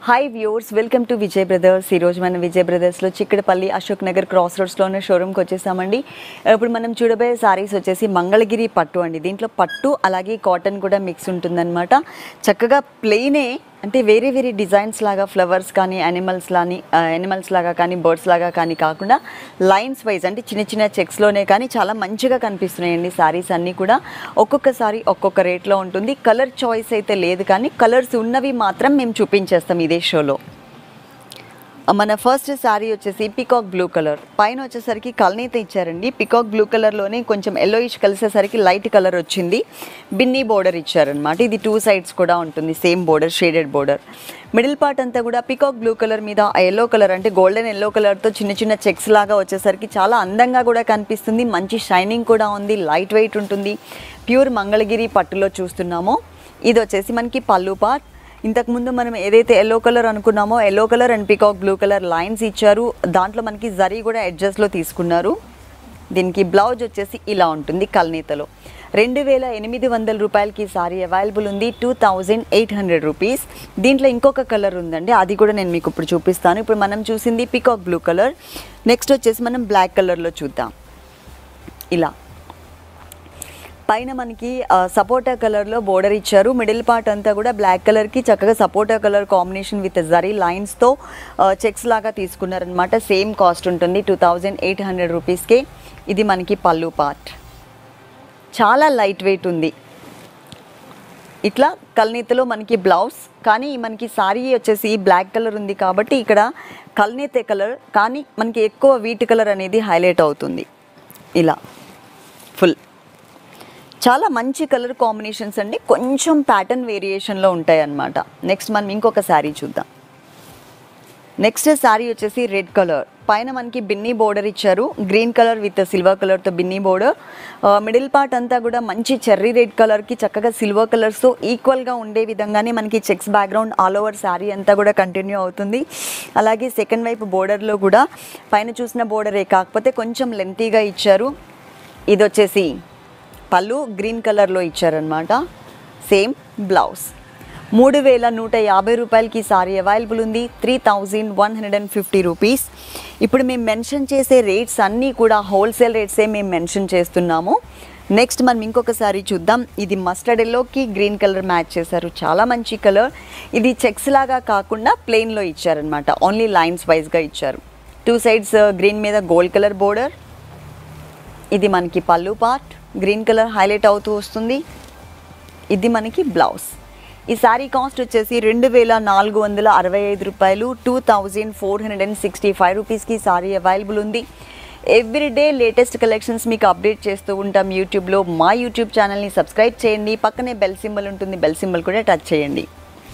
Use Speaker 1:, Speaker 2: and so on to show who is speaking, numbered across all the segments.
Speaker 1: hi viewers welcome to Vijay brothers ఈరోజు మనం విజయ్ బ్రదర్స్లో చిక్కడపల్లి అశోక్ నగర్ క్రాస్ రోడ్స్లోనే షోరూమ్కి వచ్చేసామండి ఇప్పుడు మనం చూడబోయే సారీస్ వచ్చేసి మంగళగిరి పట్టు అండి దీంట్లో పట్టు అలాగే కాటన్ కూడా మిక్స్ ఉంటుందన్నమాట చక్కగా ప్లెయినే అంటే వేరే వేరే డిజైన్స్ లాగా ఫ్లవర్స్ కానీ యానిమల్స్ లాని యానిమల్స్ లాగా కానీ బర్డ్స్ లాగా కానీ కాకుండా లైన్స్ వైజ్ అంటే చిన్న చిన్న చెక్స్లోనే కానీ చాలా మంచిగా కనిపిస్తున్నాయండి సారీస్ అన్నీ కూడా ఒక్కొక్క సారీ ఒక్కొక్క రేట్లో ఉంటుంది కలర్ చాయిస్ అయితే లేదు కానీ కలర్స్ ఉన్నవి మాత్రం మేము చూపించేస్తాం ఇదే షోలో మన ఫస్ట్ శారీ వచ్చేసి పికాక్ బ్లూ కలర్ పైన వచ్చేసరికి కల్నీత ఇచ్చారండి పికాక్ బ్లూ కలర్లోనే కొంచెం ఎల్లోయిష్ కలిసేసరికి లైట్ కలర్ వచ్చింది బిన్నీ బోర్డర్ ఇచ్చారనమాట ఇది టూ సైడ్స్ కూడా ఉంటుంది same border shaded border middle part అంతా కూడా పికాక్ బ్లూ కలర్ మీద ఎల్లో కలర్ అంటే గోల్డెన్ ఎల్లో కలర్తో చిన్న చిన్న చెక్స్ లాగా వచ్చేసరికి చాలా అందంగా కూడా కనిపిస్తుంది మంచి షైనింగ్ కూడా ఉంది లైట్ వెయిట్ ఉంటుంది ప్యూర్ మంగళగిరి పట్టులో చూస్తున్నామో ఇది వచ్చేసి మనకి పళ్ళు పార్ట్ ఇంతకుముందు మనం ఏదైతే ఎల్లో కలర్ అనుకున్నామో yellow colour and peacock blue colour lines ఇచ్చారు దాంట్లో మనకి జరీ కూడా ఎడ్జస్ట్లో తీసుకున్నారు దీనికి బ్లౌజ్ వచ్చేసి ఇలా ఉంటుంది కల్నీతలో రెండు వేల ఎనిమిది వందల రూపాయలకి సారీ అవైలబుల్ ఉంది two thousand eight hundred rupees దీంట్లో ఇంకొక కలర్ ఉందండి అది కూడా నేను మీకు ఇప్పుడు చూపిస్తాను ఇప్పుడు మనం చూసింది పికాక్ బ్లూ కలర్ నెక్స్ట్ వచ్చేసి మనం బ్లాక్ కలర్లో చూద్దాం ఇలా పైన మనకి ఆ, సపోటా కలర్లో బోర్డర్ ఇచ్చారు మిడిల్ పార్ట్ అంతా కూడా బ్లాక్ కలర్కి చక్కగా సపోటా కలర్ కాంబినేషన్ విత్ జరీ లైన్స్తో చెక్స్ లాగా తీసుకున్నారనమాట సేమ్ కాస్ట్ ఉంటుంది టూ థౌజండ్ ఎయిట్ హండ్రెడ్ రూపీస్కే ఇది మనకి పళ్ళు పార్ట్ చాలా లైట్ వెయిట్ ఉంది ఇట్లా కల్నీతలో మనకి బ్లౌజ్ కానీ మనకి సారీ వచ్చేసి బ్లాక్ కలర్ ఉంది కాబట్టి ఇక్కడ కల్నీతే కలర్ కానీ మనకి ఎక్కువ వీట్ కలర్ అనేది హైలైట్ అవుతుంది ఇలా ఫుల్ చాలా మంచి కలర్ కాంబినేషన్స్ అండి కొంచెం ప్యాటర్న్ వేరియేషన్లో ఉంటాయి అన్నమాట నెక్స్ట్ మనం ఇంకొక శారీ చూద్దాం నెక్స్ట్ శారీ వచ్చేసి రెడ్ కలర్ పైన మనకి బిన్నీ బోర్డర్ ఇచ్చారు గ్రీన్ కలర్ విత్ సిల్వర్ కలర్తో బిన్నీ బోర్డర్ మిడిల్ పార్ట్ అంతా కూడా మంచి చెర్రీ రెడ్ కలర్కి చక్కగా సిల్వర్ కలర్స్తో ఈక్వల్గా ఉండే విధంగానే మనకి checks background all over sari అంతా కూడా కంటిన్యూ అవుతుంది అలాగే సెకండ్ వైపు బోర్డర్లో కూడా పైన చూసిన బోర్డరే కాకపోతే కొంచెం లెంతీగా ఇచ్చారు ఇది వచ్చేసి పళ్ళు గ్రీన్ కలర్లో ఇచ్చారనమాట సేమ్ బ్లౌజ్ మూడు వేల నూట యాభై రూపాయలకి సారీ అవైలబుల్ ఉంది three thousand one hundred and fifty rupees ఇప్పుడు మేము మెన్షన్ చేసే రేట్స్ అన్నీ కూడా హోల్సేల్ రేట్సే మేము మెన్షన్ చేస్తున్నాము నెక్స్ట్ మనం ఇంకొక సారీ చూద్దాం ఇది మస్టర్డ్ ఎల్లోకి గ్రీన్ కలర్ మ్యాచ్ చేశారు చాలా మంచి కలర్ ఇది చెక్స్ లాగా కాకుండా ప్లెయిన్లో ఇచ్చారనమాట ఓన్లీ లైన్స్ వైజ్గా ఇచ్చారు టూ సైడ్స్ గ్రీన్ మీద గోల్డ్ కలర్ బోర్డర్ ఇది మనకి పళ్ళు పార్ట్ గ్రీన్ కలర్ హైలైట్ అవుతూ వస్తుంది ఇది మనకి బ్లౌజ్ ఈ శారీ కాస్ట్ వచ్చేసి రెండు వేల నాలుగు వందల అరవై ఐదు రూపాయలు two thousand four hundred and sixty five రూపీస్కి సారీ అవైలబుల్ ఉంది ఎవ్రీడే లేటెస్ట్ కలెక్షన్స్ మీకు అప్డేట్ చేస్తూ ఉంటాం యూట్యూబ్లో మా యూట్యూబ్ ఛానల్ని సబ్స్క్రైబ్ చేయండి పక్కనే బెల్ సింబల్ ఉంటుంది బెల్ సింబల్ కూడా టచ్ చేయండి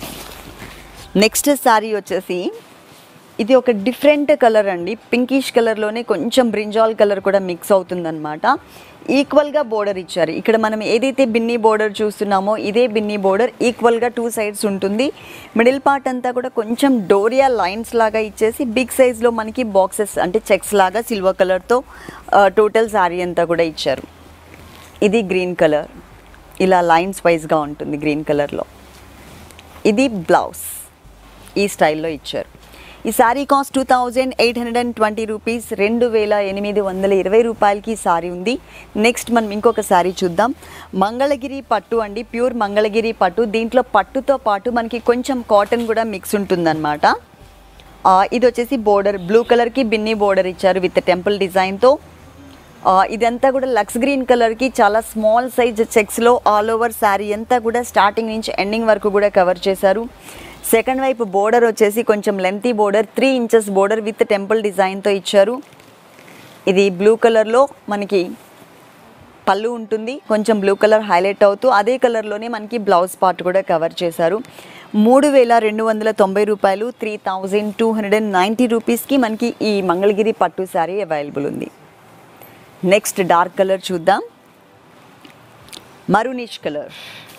Speaker 1: నెక్స్ట్ శారీ వచ్చేసి ఇది ఒక డిఫరెంట్ కలర్ అండి పింకిష్ కలర్లోనే కొంచెం బ్రింజాల్ కలర్ కూడా మిక్స్ అవుతుందన్నమాట ఈక్వల్గా బోర్డర్ ఇచ్చారు ఇక్కడ మనం ఏదైతే బిన్నీ బోర్డర్ చూస్తున్నామో ఇదే బిన్నీ బోర్డర్ ఈక్వల్గా టూ సైడ్స్ ఉంటుంది మిడిల్ పార్ట్ అంతా కూడా కొంచెం డోరియా లైన్స్ లాగా ఇచ్చేసి బిగ్ సైజ్లో మనకి బాక్సెస్ అంటే చెక్స్ లాగా సిల్వర్ కలర్తో టోటల్ శారీ అంతా కూడా ఇచ్చారు ఇది గ్రీన్ కలర్ ఇలా లైన్స్ వైజ్గా ఉంటుంది గ్రీన్ కలర్లో ఇది బ్లౌజ్ ఈ స్టైల్లో ఇచ్చారు ఈ sari cost two thousand eight hundred and twenty rupees రెండు వేల ఎనిమిది వందల ఇరవై రూపాయలకి సారీ ఉంది నెక్స్ట్ మనం ఇంకొక శారీ చూద్దాం మంగళగిరి పట్టు అండి ప్యూర్ మంగళగిరి పట్టు దీంట్లో పట్టుతో పాటు మనకి కొంచెం కాటన్ కూడా మిక్స్ ఉంటుందన్నమాట ఆ, ఇది వచ్చేసి బోర్డర్ బ్లూ కలర్కి బిన్నీ బోర్డర్ ఇచ్చారు విత్ టెంపుల్ డిజైన్తో ఆ, ఇదంతా కూడా లక్స్ గ్రీన్ కలర్కి చాలా స్మాల్ సైజ్ చెక్స్లో ఆల్ ఓవర్ శారీ అంతా కూడా స్టార్టింగ్ నుంచి ఎండింగ్ వరకు కూడా కవర్ చేశారు సెకండ్ వైపు బోర్డర్ వచ్చేసి కొంచెం lengthy border three inches border with temple డిజైన్తో ఇచ్చారు ఇది బ్లూ కలర్లో మనకి పళ్ళు ఉంటుంది కొంచెం బ్లూ కలర్ హైలైట్ అవుతూ అదే కలర్లోనే మనకి బ్లౌజ్ పార్ట్ కూడా కవర్ చేశారు మూడు వేల రెండు వందల తొంభై రూపాయలు three thousand two hundred and ninety రూపీస్కి మనకి ఈ మంగళగిరి పట్టు శారీ అవైలబుల్ ఉంది నెక్స్ట్ డార్క్ కలర్ చూద్దాం మరూనిష్ కలర్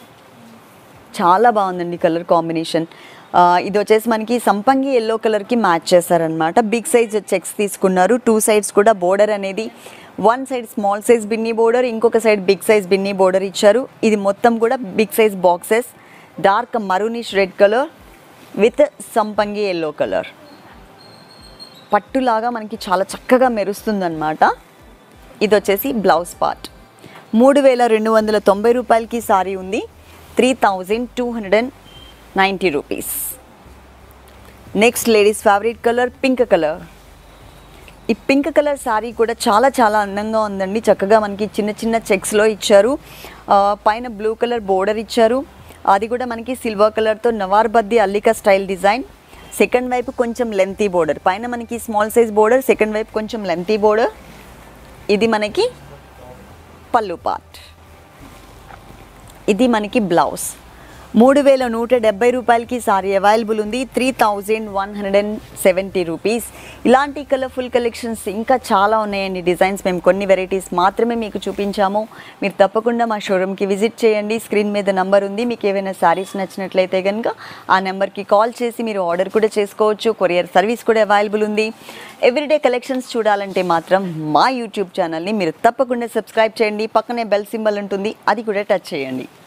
Speaker 1: చాలా బాగుందండి కలర్ కాంబినేషన్ ఆ, ఇది వచ్చేసి మనకి సంపంగి ఎల్లో కలర్కి మ్యాచ్ చేశారనమాట బిగ్ సైజ్ చెక్స్ తీసుకున్నారు టూ సైడ్స్ కూడా బోర్డర్ అనేది one side small size Binny border ఇంకొక side big size Binny border ఇచ్చారు ఇది మొత్తం కూడా big size boxes dark maroonish red colour with సంపంగి ఎల్లో కలర్ పట్టులాగా మనకి చాలా చక్కగా మెరుస్తుందన్నమాట ఇది వచ్చేసి బ్లౌజ్ పార్ట్ మూడు వేల రెండు వందల తొంభై రూపాయలకి సారీ ఉంది three thousand two hundred and ninety rupees next ladies favourite colour pink colour ఈ పింక్ కలర్ శారీ కూడా చాలా చాలా అందంగా ఉందండి చక్కగా మనకి చిన్న చిన్న చెక్స్లో ఇచ్చారు ఆ, పైన బ్లూ కలర్ బోర్డర్ ఇచ్చారు అది కూడా మనకి సిల్వర్ కలర్తో నవార్ బద్ది అల్లిక స్టైల్ డిజైన్ సెకండ్ వైపు కొంచెం లెంతీ బోర్డర్ పైన మనకి స్మాల్ సైజ్ బోర్డర్ సెకండ్ వైపు కొంచెం లెంతీ బోర్డర్ ఇది మనకి పళ్ళు పార్ట్ ఇది మనకి బ్లౌజ్ మూడు వేల నూట డెబ్బై రూపాయలకి సారీ అవైలబుల్ ఉంది three thousand one hundred and seventy rupees ఇలాంటి కలర్ఫుల్ కలెక్షన్స్ ఇంకా చాలా ఉన్నాయండి డిజైన్స్ మేము కొన్ని వెరైటీస్ మాత్రమే మీకు చూపించాము మీరు తప్పకుండా మా షోరూమ్కి విజిట్ చేయండి స్క్రీన్ మీద నంబర్ ఉంది మీకు ఏవైనా శారీస్ నచ్చినట్లయితే కనుక ఆ నెంబర్కి కాల్ చేసి మీరు ఆర్డర్ కూడా చేసుకోవచ్చు కొరియర్ సర్వీస్ కూడా అవైలబుల్ ఉంది ఎవ్రీడే కలెక్షన్స్ చూడాలంటే మాత్రం మా యూట్యూబ్ ఛానల్ని మీరు తప్పకుండా సబ్స్క్రైబ్ చేయండి పక్కనే బెల్ సింబల్ ఉంటుంది అది కూడా టచ్ చేయండి